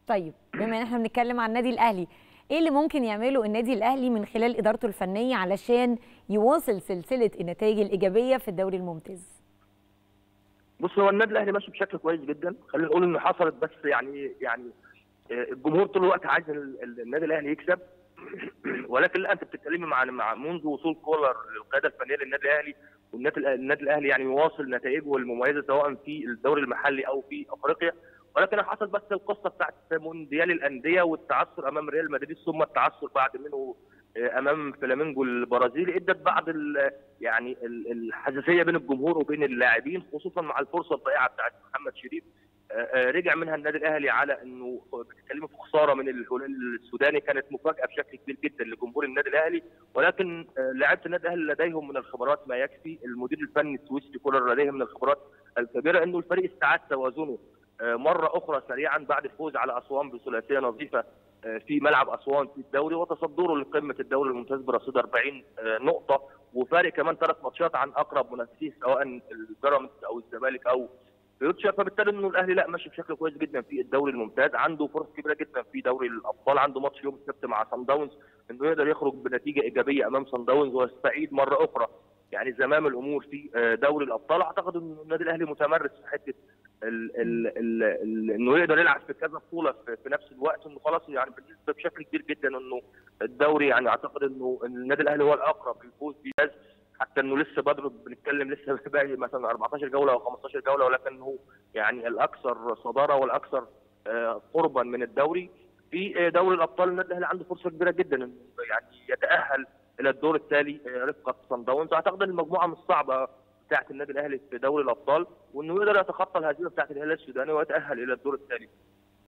طيب بما ان احنا بنتكلم عن النادي الاهلي ايه اللي ممكن يعمله النادي الاهلي من خلال ادارته الفنيه علشان يواصل سلسله النتائج الايجابيه في الدوري الممتاز بص هو النادي الاهلي ماشي بشكل كويس جدا خلينا نقول انه حصلت بس يعني يعني آه، الجمهور طول الوقت عايز ال- ال- النادي الاهلي يكسب ولكن لا انت بتتكلمي مع مع منذ وصول كولر للقياده الفنيه للنادي الاهلي والنادي الأ- النادي الاهلي يعني يواصل نتائجه المميزه سواء في الدوري المحلي او في افريقيا ولكن حصل بس القصه بتاعت مونديال الانديه والتعثر امام ريال مدريد ثم التعثر بعد منه آه، امام فلامينجو البرازيلي ادت بعض ال- يعني ال- الحساسيه بين الجمهور وبين اللاعبين خصوصا مع الفرصه الضائعه بتاعت محمد شريف آه، آه، رجع منها النادي الاهلي على انه بتتكلموا في خساره من الهلال السوداني كانت مفاجاه بشكل كبير جدا لجمهور النادي الاهلي ولكن آه، لاعيبه النادي الاهلي لديهم من الخبرات ما يكفي المدير الفني السويسري كولر لديه من الخبرات الكبيره انه الفريق استعاد توازنه آه، مره اخرى سريعا بعد الفوز على اسوان بثلاثيه نظيفه آه، في ملعب اسوان في الدوري وتصدره لقمه الدوري الممتاز برصيد 40 آه، نقطه وفارق كمان ثلاث ماتشات عن اقرب منافسيه سواء البيراميدز او الزمالك او فيوتشر فبالتالي انه الاهلي لا ماشي بشكل كويس جدا في الدوري الممتاز عنده فرص كبيره جدا في دوري الابطال عنده ماتش يوم السبت مع سان داونز انه يقدر يخرج بنتيجه ايجابيه امام سان داونز ويستعيد مره اخرى يعني زمام الامور في آه، دوري الابطال اعتقد ان النادي الاهلي متمرس في حته ال ال ال ال انه يقدر يلعب في كذا بطوله في, في نفس الوقت انه خلاص يعني بالنسبه بشكل كبير جدا انه الدوري يعني اعتقد انه النادي الاهلي هو الاقرب للفوز بيه حتى انه لسه بدر بنتكلم لسه باقي مثلا 14 جوله او 15 جوله ولكنه يعني الاكثر صداره والاكثر آه، قربا من الدوري في آه، دوري الابطال النادي الاهلي عنده فرصه كبيره جدا انه يعني يتاهل الى الدور التالي آه، رفقه صن داونز اعتقد ان المجموعه مش صعبه بتاعه النادي الاهلي في دوري الابطال وانه يقدر يتخطى الهزيمه بتاعه الهلال السوداني ويتاهل الى الدور التالي